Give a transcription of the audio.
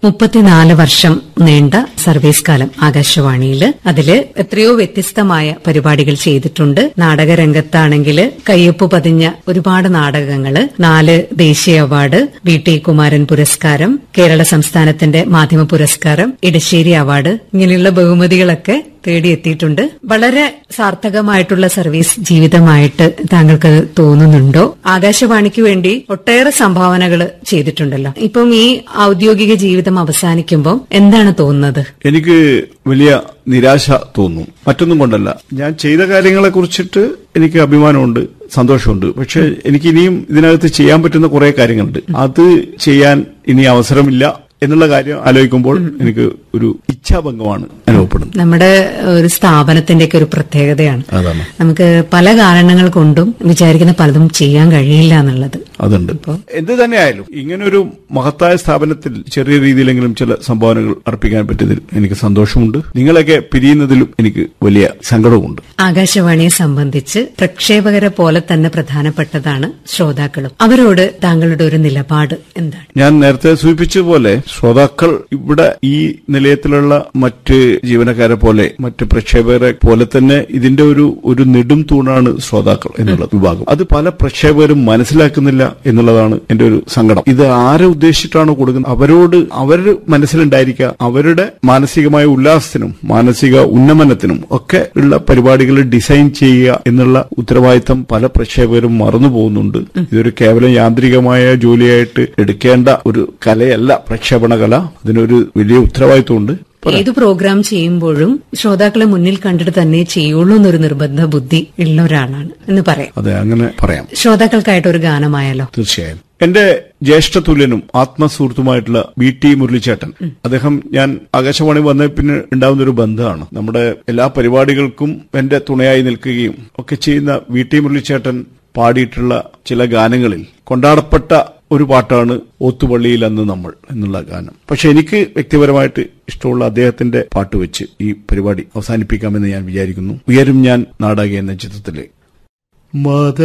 മുപ്പത്തിനാല് വർഷം നീണ്ട സർവീസ് കാലം ആകാശവാണിയിൽ അതില് എത്രയോ വ്യത്യസ്തമായ പരിപാടികൾ ചെയ്തിട്ടുണ്ട് നാടകരംഗത്താണെങ്കിൽ കയ്യൊപ്പ് പതിഞ്ഞ ഒരുപാട് നാടകങ്ങള് നാല് ദേശീയ അവാർഡ് വി ടി കുമാരൻ പുരസ്കാരം കേരള സംസ്ഥാനത്തിന്റെ മാധ്യമ പുരസ്കാരം ഇടശ്ശേരി അവാർഡ് ഇങ്ങനെയുള്ള ബഹുമതികളൊക്കെ തേടിയെത്തിയിട്ടുണ്ട് വളരെ സാർത്ഥകമായിട്ടുള്ള സർവീസ് ജീവിതമായിട്ട് താങ്കൾക്ക് തോന്നുന്നുണ്ടോ ആകാശവാണിക്ക് വേണ്ടി ഒട്ടേറെ സംഭാവനകൾ ചെയ്തിട്ടുണ്ടല്ലോ ഇപ്പം ഈ ഔദ്യോഗിക ജീവിതം അവസാനിക്കുമ്പോൾ എന്താണ് തോന്നുന്നത് എനിക്ക് വലിയ നിരാശ തോന്നും മറ്റൊന്നും കൊണ്ടല്ല ഞാൻ ചെയ്ത കാര്യങ്ങളെ കുറിച്ചിട്ട് എനിക്ക് അഭിമാനമുണ്ട് സന്തോഷമുണ്ട് പക്ഷെ എനിക്ക് ഇനിയും ഇതിനകത്ത് ചെയ്യാൻ പറ്റുന്ന കുറെ കാര്യങ്ങളുണ്ട് അത് ചെയ്യാൻ ഇനി അവസരമില്ല എന്നുള്ള കാര്യം ആലോചിക്കുമ്പോൾ എനിക്ക് ഒരു ഇച്ഛാഭംഗമാണ് അനുഭവപ്പെടുന്നത് നമ്മുടെ ഒരു സ്ഥാപനത്തിന്റെയൊക്കെ ഒരു പ്രത്യേകതയാണ് അതാണ് നമുക്ക് പല കാരണങ്ങൾ കൊണ്ടും വിചാരിക്കുന്ന പലതും ചെയ്യാൻ കഴിയില്ല എന്നുള്ളത് അതുണ്ട് എന്ത് തന്നെയായാലും ഇങ്ങനൊരു മഹത്തായ സ്ഥാപനത്തിൽ ചെറിയ രീതിയിലെങ്കിലും ചില സംഭാവനകൾ അർപ്പിക്കാൻ പറ്റിയതിൽ എനിക്ക് സന്തോഷമുണ്ട് നിങ്ങളെയൊക്കെ പിരിയുന്നതിലും എനിക്ക് വലിയ സങ്കടവുമുണ്ട് ആകാശവാണിയെ സംബന്ധിച്ച് പ്രക്ഷേപകരെ പോലെ തന്നെ പ്രധാനപ്പെട്ടതാണ് ശ്രോതാക്കളും അവരോട് താങ്കളുടെ ഒരു നിലപാട് എന്താണ് ഞാൻ നേരത്തെ സൂചിപ്പിച്ചതുപോലെ ശ്രോതാക്കൾ ഇവിടെ ഈ നിലയത്തിലുള്ള മറ്റ് ജീവനക്കാരെ പോലെ മറ്റ് പ്രക്ഷേപകരെ പോലെ തന്നെ ഇതിന്റെ ഒരു ഒരു നെടും തൂണാണ് ശ്രോതാക്കൾ എന്നുള്ള വിഭാഗം അത് പല പ്രക്ഷേപകരും മനസ്സിലാക്കുന്നില്ല എന്നുള്ളതാണ് എന്റെ ഒരു സങ്കടം ഇത് ആരെ ഉദ്ദേശിച്ചിട്ടാണോ കൊടുക്കുന്നത് അവരോട് അവർ മനസ്സിലുണ്ടായിരിക്കുക അവരുടെ മാനസികമായ ഉല്ലാസത്തിനും മാനസിക ഉന്നമനത്തിനും ഒക്കെ ഉള്ള പരിപാടികൾ ഡിസൈൻ ചെയ്യുക എന്നുള്ള ഉത്തരവാദിത്തം പല പ്രക്ഷേപകരും മറന്നു പോകുന്നുണ്ട് ഇതൊരു കേവലം യാന്ത്രികമായ ജോലിയായിട്ട് എടുക്കേണ്ട ഒരു കലയല്ല പ്രക്ഷേപണ കല അതിനൊരു വലിയ ഉത്തരവാദിത്വമുണ്ട് ഏത് പ്രോഗ്രാം ചെയ്യുമ്പോഴും ശ്രോതാക്കളെ മുന്നിൽ കണ്ടിട്ട് തന്നെ ചെയ്യുള്ളൂ എന്നൊരു നിർബന്ധ ബുദ്ധി ഉള്ള ഒരാളാണ് എന്ന് പറയാം അതെ അങ്ങനെ പറയാം ശ്രോതാക്കൾക്കായിട്ട് ഒരു ഗാനമായാലോ തീർച്ചയായും എന്റെ ജ്യേഷ്ഠതുല്യനും ആത്മസുഹൃത്തുമായിട്ടുള്ള വി ടി മുരളിച്ചേട്ടൻ അദ്ദേഹം ഞാൻ ആകാശവാണി വന്ന പിന്നെ ഉണ്ടാവുന്ന ഒരു ബന്ധമാണ് നമ്മുടെ എല്ലാ പരിപാടികൾക്കും എന്റെ തുണയായി നിൽക്കുകയും ഒക്കെ ചെയ്യുന്ന വി ടി മുരളിച്ചേട്ടൻ പാടിയിട്ടുള്ള ചില ഗാനങ്ങളിൽ കൊണ്ടാടപ്പെട്ട ഒരു പാട്ടാണ് ഓത്തുപള്ളിയിൽ അന്ന് നമ്മൾ എന്നുള്ള ഗാനം പക്ഷെ എനിക്ക് വ്യക്തിപരമായിട്ട് ഇഷ്ടമുള്ള അദ്ദേഹത്തിന്റെ പാട്ട് വെച്ച് ഈ പരിപാടി അവസാനിപ്പിക്കാമെന്ന് ഞാൻ വിചാരിക്കുന്നു ഉയരും ഞാൻ നാടക എന്ന ചിത്രത്തിലെ മത